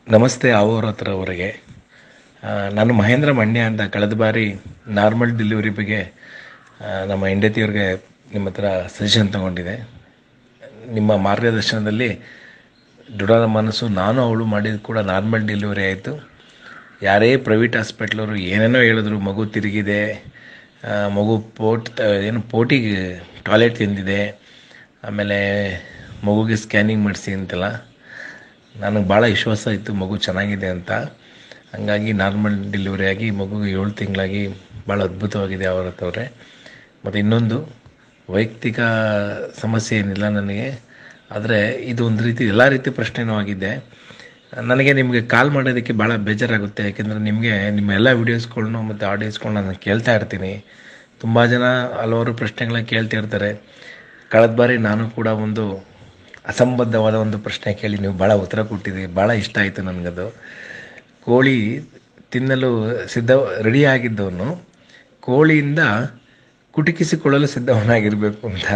ನಮಸ್ತೆ ಅವರ ಹತ್ರ ಅವರಿಗೆ ಆ, ನಾನು ಮಹೇಂದ್ರ ಮಂಡ್ಯ ಅಂತ ಕಳೆದ ಬಾರಿ ನಾರ್ಮಲ್ ಡೆಲಿವರಿ ಬಗ್ಗೆ ಆ, ನಮ್ಮ ಹೆಂಡತಿಯವ್ರಿಗೆ ನಿಮ್ಮ ಹತ್ರ ಸಜೆಷನ್ ತಗೊಂಡಿದ್ದೆ ನಿಮ್ಮ ಮಾರ್ಗದರ್ಶನದಲ್ಲಿ ದೃಢ ಮನಸ್ಸು ನಾನು ಅವಳು ಮಾಡಿದ ಕೂಡ ನಾರ್ಮಲ್ ಡೆಲಿವರಿ ಆಯಿತು ಯಾರೇ ಪ್ರೈವೇಟ್ ಹಾಸ್ಪಿಟ್ಲವರು ಏನೇನೋ ಹೇಳಿದ್ರು ಮಗು ತಿರುಗಿದೆ ಆ, ಮಗು ಪೋಟ್ ಏನು ಪೋಟಿಗೆ ಟಾಯ್ಲೆಟ್ ತಿಂದಿದೆ ಆಮೇಲೆ ಮಗುಗೆ ಸ್ಕ್ಯಾನಿಂಗ್ ಮಾಡಿಸಿ ಅಂತೆಲ್ಲ ನನಗೆ ಭಾಳ ವಿಶ್ವಾಸ ಇತ್ತು ಮಗು ಚೆನ್ನಾಗಿದೆ ಅಂತ ಹಂಗಾಗಿ ನಾರ್ಮಲ್ ಡೆಲಿವರಿ ಆಗಿ ಮಗುಗೆ ಏಳು ತಿಂಗಳಾಗಿ ಭಾಳ ಅದ್ಭುತವಾಗಿದೆ ಅವರ ಹತ್ರವ್ರೆ ಮತ್ತು ಇನ್ನೊಂದು ವೈಯಕ್ತಿಕ ಸಮಸ್ಯೆ ಏನಿಲ್ಲ ನನಗೆ ಆದರೆ ಇದು ಒಂದು ರೀತಿ ಎಲ್ಲ ರೀತಿ ಪ್ರಶ್ನೆನೂ ಆಗಿದೆ ನನಗೆ ನಿಮಗೆ ಕಾಲ್ ಮಾಡೋದಕ್ಕೆ ಭಾಳ ಬೇಜಾರಾಗುತ್ತೆ ಯಾಕೆಂದರೆ ನಿಮಗೆ ನಿಮ್ಮ ಎಲ್ಲ ವೀಡಿಯೋಸ್ಗಳ್ನು ಮತ್ತು ಆಡಿಯೋಸ್ಗಳನ್ನ ನಾನು ಕೇಳ್ತಾ ಇರ್ತೀನಿ ತುಂಬ ಜನ ಹಲವಾರು ಪ್ರಶ್ನೆಗಳನ್ನ ಕೇಳ್ತಾ ಇರ್ತಾರೆ ಕಳೆದ ಬಾರಿ ನಾನು ಕೂಡ ಒಂದು ಅಸಂಬದ್ಧವಾದ ಒಂದು ಪ್ರಶ್ನೆ ಕೇಳಿ ನೀವು ಭಾಳ ಉತ್ತರ ಕೊಟ್ಟಿದ್ದೀರಿ ಭಾಳ ಇಷ್ಟ ಆಯಿತು ನನಗದು ಕೋಳಿ ತಿನ್ನಲು ಸಿದ್ಧ ರೆಡಿ ಆಗಿದ್ದವನು ಕೋಳಿಯಿಂದ ಕುಟುಕಿಸಿಕೊಳ್ಳಲು ಸಿದ್ಧವನಾಗಿರಬೇಕು ಅಂತ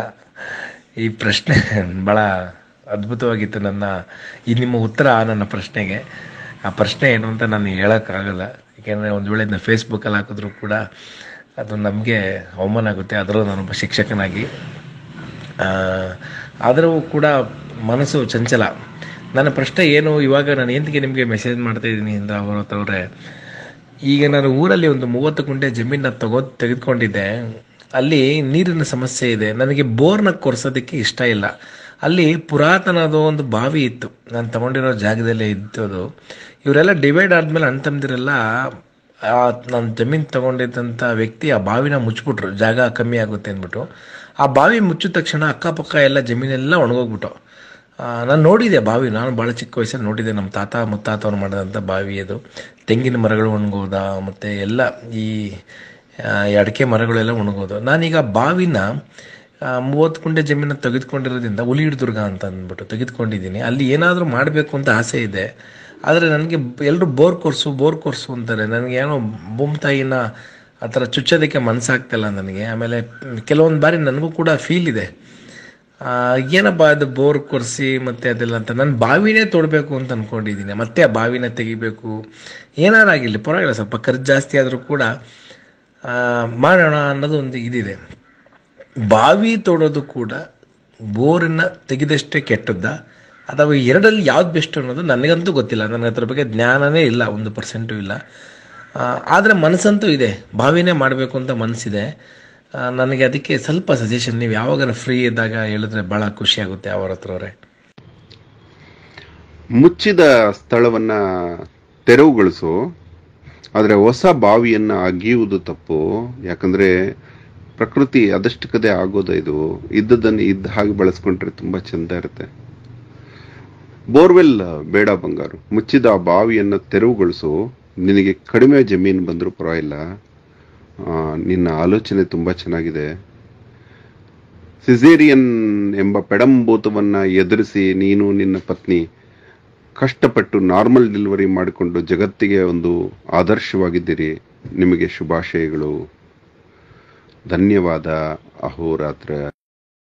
ಈ ಪ್ರಶ್ನೆ ಭಾಳ ಅದ್ಭುತವಾಗಿತ್ತು ನನ್ನ ಈ ನಿಮ್ಮ ಉತ್ತರ ನನ್ನ ಪ್ರಶ್ನೆಗೆ ಆ ಪ್ರಶ್ನೆ ಏನು ಅಂತ ನಾನು ಹೇಳೋಕ್ಕಾಗಲ್ಲ ಏಕೆಂದರೆ ಒಂದು ವೇಳೆ ನಾನು ಫೇಸ್ಬುಕ್ಕಲ್ಲಿ ಹಾಕಿದ್ರು ಕೂಡ ಅದು ನಮಗೆ ಅವಮಾನ ಆಗುತ್ತೆ ಅದರಲ್ಲೂ ನಾನೊಬ್ಬ ಶಿಕ್ಷಕನಾಗಿ ಆ, ಆದರೂ ಕೂಡ ಮನಸ್ಸು ಚಂಚಲ ನನ್ನ ಪ್ರಶ್ನೆ ಏನು ಇವಾಗ ನಾನು ಎಂತಿಗೆ ನಿಮಗೆ ಮೆಸೇಜ್ ಮಾಡ್ತಾ ಇದ್ದೀನಿ ಅಂತ ಅವರ ಹತ್ರವ್ರೆ ಈಗ ನಾನು ಊರಲ್ಲಿ ಒಂದು ಮೂವತ್ತು ಗುಂಟೆ ಜಮೀನ ತಗೋ ತೆಗೆದುಕೊಂಡಿದ್ದೆ ಅಲ್ಲಿ ನೀರಿನ ಸಮಸ್ಯೆ ಇದೆ ನನಗೆ ಬೋರ್ನ ಕೊರ್ಸೋದಕ್ಕೆ ಇಷ್ಟ ಇಲ್ಲ ಅಲ್ಲಿ ಪುರಾತನದ ಒಂದು ಬಾವಿ ಇತ್ತು ನಾನು ತಗೊಂಡಿರೋ ಜಾಗದಲ್ಲೇ ಇತ್ತು ಅದು ಇವರೆಲ್ಲ ಡಿವೈಡ್ ಆದಮೇಲೆ ಅಣ್ಣ ತಮ್ಮದಿರೆಲ್ಲ ನಾನು ಜಮೀನು ತಗೊಂಡಿದ್ದಂಥ ವ್ಯಕ್ತಿ ಆ ಬಾವಿನ ಮುಚ್ಚಿಬಿಟ್ರು ಜಾಗ ಕಮ್ಮಿ ಆಗುತ್ತೆ ಅಂದ್ಬಿಟ್ಟು ಆ ಬಾವಿ ಮುಚ್ಚಿದ ತಕ್ಷಣ ಅಕ್ಕಪಕ್ಕ ಎಲ್ಲ ಜಮೀನೆಲ್ಲ ಒಣಗೋಗ್ಬಿಟ್ಟು ನಾನು ನೋಡಿದೆ ಬಾವಿ ನಾನು ಭಾಳ ಚಿಕ್ಕ ವಯಸ್ಸಲ್ಲಿ ನೋಡಿದ್ದೆ ನಮ್ಮ ತಾತ ಮುತ್ತಾತವ್ರು ಮಾಡಿದಂಥ ಬಾವಿ ಅದು ತೆಂಗಿನ ಮರಗಳು ಒಣಗೋದ ಮತ್ತು ಎಲ್ಲ ಈ ಆ, ಈ ಅಡಿಕೆ ಮರಗಳೆಲ್ಲ ಒಣಗೋದು ನಾನೀಗ ಬಾವಿನ ಆ, ಮೂವತ್ತು ಕುಂಟೆ ಜಮೀನ ತೆಗೆದುಕೊಂಡಿರೋದ್ರಿಂದ ಹುಲಿಹಿಡ್ದುರ್ಗ ಅಂತ ಅಂದ್ಬಿಟ್ಟು ತೆಗೆದುಕೊಂಡಿದ್ದೀನಿ ಅಲ್ಲಿ ಏನಾದರೂ ಮಾಡಬೇಕು ಅಂತ ಆಸೆ ಇದೆ ಆದರೆ ನನಗೆ ಎಲ್ಲರೂ ಬೋರ್ ಕೋರ್ಸು ಬೋರ್ ಕೋರ್ಸು ಅಂತಾರೆ ನನಗೆ ಏನೋ ಭೂಮಿತಾಯಿನ ಆ ಥರ ಚುಚ್ಚೋದಕ್ಕೆ ಮನಸ್ಸಾಗ್ತಿಲ್ಲ ನನಗೆ ಆಮೇಲೆ ಕೆಲವೊಂದು ಬಾರಿ ನನಗೂ ಕೂಡ ಫೀಲ್ ಇದೆ ಆ, ಏನಪ್ಪ ಅದು ಬೋರ್ ಕೊರೆಸಿ ಮತ್ತೆ ಅದೆಲ್ಲ ಅಂತ ನಾನು ಬಾವಿನೇ ತೋಡಬೇಕು ಅಂತ ಅಂದ್ಕೊಂಡಿದ್ದೀನಿ ಮತ್ತೆ ಆ ಬಾವಿನ ತೆಗಿಬೇಕು ಏನಾರಾಗಿರಲಿ ಪರವಾಗಿಲ್ಲ ಸ್ವಲ್ಪ ಖರ್ಚು ಜಾಸ್ತಿ ಆದರೂ ಕೂಡ ಆ, ಮಾಡೋಣ ಅನ್ನೋದು ಒಂದು ಇದಿದೆ ಬಾವಿ ತೋಡೋದು ಕೂಡ ಬೋರನ್ನ ತೆಗೆದಷ್ಟೇ ಕೆಟ್ಟದ್ದ ಅಥವಾ ಎರಡಲ್ಲಿ ಯಾವ್ದು ಬೆಸ್ಟ್ ಅನ್ನೋದು ನನಗಂತೂ ಗೊತ್ತಿಲ್ಲ ನನಗೆ ಅದ್ರ ಬಗ್ಗೆ ಜ್ಞಾನನೇ ಇಲ್ಲ ಒಂದು ಪರ್ಸೆಂಟು ಇಲ್ಲ ಆದರೆ ಮನಸ್ಸಂತೂ ಇದೆ ಬಾವಿನೇ ಮಾಡಬೇಕು ಅಂತ ಮನಸ್ಸಿದೆ ಆ, ನನಗೆ ಅದಕ್ಕೆ ಸ್ವಲ್ಪ ಸಜೆಷನ್ ನೀವು ಯಾವಾಗ ಫ್ರೀ ಇದ್ದಾಗ ಹೇಳಿದ್ರೆ ಭಾಳ ಖುಷಿ ಆಗುತ್ತೆ ಅವರ ಹತ್ರವ್ರೆ ಮುಚ್ಚಿದ ಸ್ಥಳವನ್ನ ತೆರವುಗೊಳಿಸು ಆದರೆ ಹೊಸ ಬಾವಿಯನ್ನ ಅಗಿಯುವುದು ತಪ್ಪು ಯಾಕಂದ್ರೆ ಪ್ರಕೃತಿ ಅದಷ್ಟಕ್ಕದೇ ಆಗೋದು ಇದು ಇದ್ದದನ್ನು ಇದ್ದ ಹಾಗೆ ಬಳಸ್ಕೊಂಡ್ರೆ ತುಂಬಾ ಚಂದ ಇರುತ್ತೆ ಬೋರ್ವೆಲ್ ಬೇಡ ಬಂಗಾರು ಮುಚ್ಚಿದ ಆ ಬಾವಿಯನ್ನ ತೆರವುಗೊಳಿಸು ನಿನಗೆ ಕಡಿಮೆ ಜಮೀನು ಬಂದರೂ ಪರವಾಗಿಲ್ಲ ಆ, ನಿನ್ನ ಆಲೋಚನೆ ತುಂಬಾ ಚೆನ್ನಾಗಿದೆ ಸಿಸೇರಿಯನ್ ಎಂಬ ಪೆಡಂಭೂತವನ್ನ ಎದುರಿಸಿ ನೀನು ನಿನ್ನ ಪತ್ನಿ ಕಷ್ಟಪಟ್ಟು ನಾರ್ಮಲ್ ಡೆಲಿವರಿ ಮಾಡಿಕೊಂಡು ಜಗತ್ತಿಗೆ ಒಂದು ಆದರ್ಶವಾಗಿದ್ದೀರಿ ನಿಮಗೆ ಶುಭಾಶಯಗಳು ಧನ್ಯವಾದ ಅಹೋರಾತ್ರ